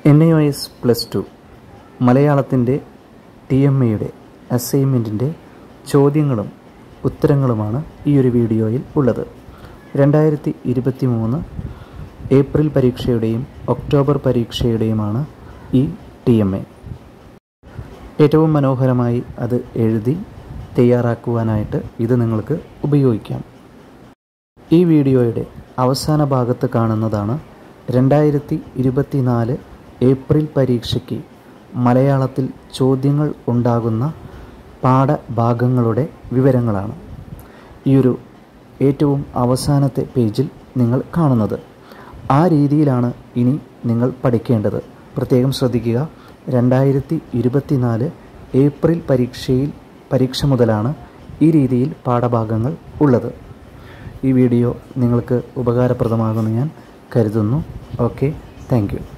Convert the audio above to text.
N I O S plus two മലയാളത്തിൻ്റെ T M എയുടെ അസൈൻമെൻറ്റിൻ്റെ ചോദ്യങ്ങളും ഉത്തരങ്ങളുമാണ് ഈ ഒരു വീഡിയോയിൽ ഉള്ളത് രണ്ടായിരത്തി ഇരുപത്തി മൂന്ന് ഏപ്രിൽ പരീക്ഷയുടെയും ഒക്ടോബർ പരീക്ഷയുടെയുമാണ് ഈ ടി എം എ ഏറ്റവും മനോഹരമായി അത് എഴുതി തയ്യാറാക്കുവാനായിട്ട് ഇത് നിങ്ങൾക്ക് ഉപയോഗിക്കാം ഈ വീഡിയോയുടെ അവസാന ഭാഗത്ത് കാണുന്നതാണ് രണ്ടായിരത്തി ഇരുപത്തിനാല് ഏപ്രിൽ പരീക്ഷയ്ക്ക് മലയാളത്തിൽ ചോദ്യങ്ങൾ ഉണ്ടാകുന്ന പാഠഭാഗങ്ങളുടെ വിവരങ്ങളാണ് ഈ ഒരു ഏറ്റവും അവസാനത്തെ പേജിൽ നിങ്ങൾ കാണുന്നത് ആ രീതിയിലാണ് ഇനി നിങ്ങൾ പഠിക്കേണ്ടത് പ്രത്യേകം ശ്രദ്ധിക്കുക രണ്ടായിരത്തി ഇരുപത്തിനാല് ഏപ്രിൽ പരീക്ഷയിൽ പരീക്ഷ മുതലാണ് ഈ രീതിയിൽ പാഠഭാഗങ്ങൾ ഉള്ളത് ഈ വീഡിയോ നിങ്ങൾക്ക് ഉപകാരപ്രദമാകുമെന്ന് ഞാൻ കരുതുന്നു ഓക്കെ താങ്ക്